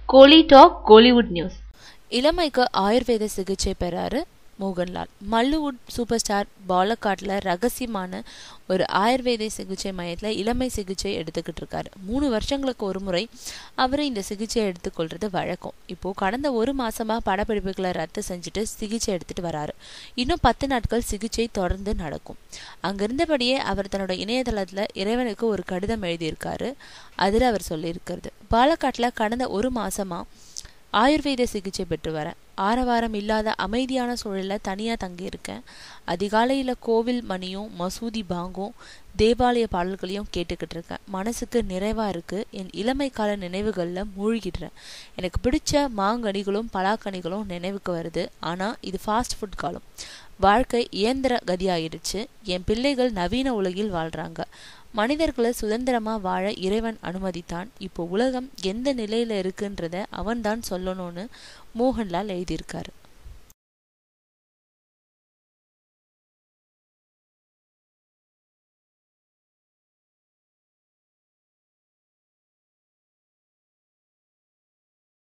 கோலி talk Kollywood news இளமைக்கு ஆயுர்வேத சிகிச்சை பெறாரு மோகன்லால் மல்லுவுட் சூப்பர் ஸ்டார் பாலக்காட்டில் ரகசியமான ஒரு ஆயுர்வேத சிகிச்சை மையத்தில் இளமை சிகிச்சை எடுத்துக்கிட்டு இருக்காரு மூணு வருஷங்களுக்கு ஒரு முறை அவர் இந்த சிகிச்சை எடுத்துக்கொள்றது வழக்கம் இப்போ கடந்த ஒரு மாசமா படப்பிடிப்புகளை ரத்து செஞ்சுட்டு சிகிச்சை எடுத்துட்டு வராரு இன்னும் பத்து நாட்கள் சிகிச்சை தொடர்ந்து நடக்கும் அங்கிருந்தபடியே அவர் தன்னோட இணையதளத்துல இறைவனுக்கு ஒரு கடிதம் எழுதியிருக்காரு அதில் அவர் சொல்லியிருக்கிறது பாலக்காட்டில் கடந்த ஒரு மாசமா ஆயுர்வேத சிகிச்சை பெற்று வரேன் ஆரவாரம் இல்லாத அமைதியான சூழலில் தனியாக தங்கியிருக்கேன் அதிகாலையில் கோவில் மணியும் மசூதி பாங்கும் தேவாலய பாடல்களையும் கேட்டுக்கிட்டு இருக்கேன் மனசுக்கு நிறைவாக இருக்குது என் இளமை கால நினைவுகளில் மூழ்கிடுறேன் எனக்கு பிடிச்ச மாங்கனிகளும் பலாக்கனிகளும் நினைவுக்கு வருது ஆனால் இது ஃபாஸ்ட் ஃபுட் காலம் வாழ்க்கை இயந்திர கதியாயிடுச்சு என் பிள்ளைகள் நவீன உலகில் வாழ்கிறாங்க மனிதர்களை சுதந்திரமா வாழ இறைவன் அனுமதித்தான் இப்போ உலகம் எந்த நிலையில இருக்குன்றத அவன்தான் சொல்லணும்னு மோகன்லால் எழுதியிருக்காரு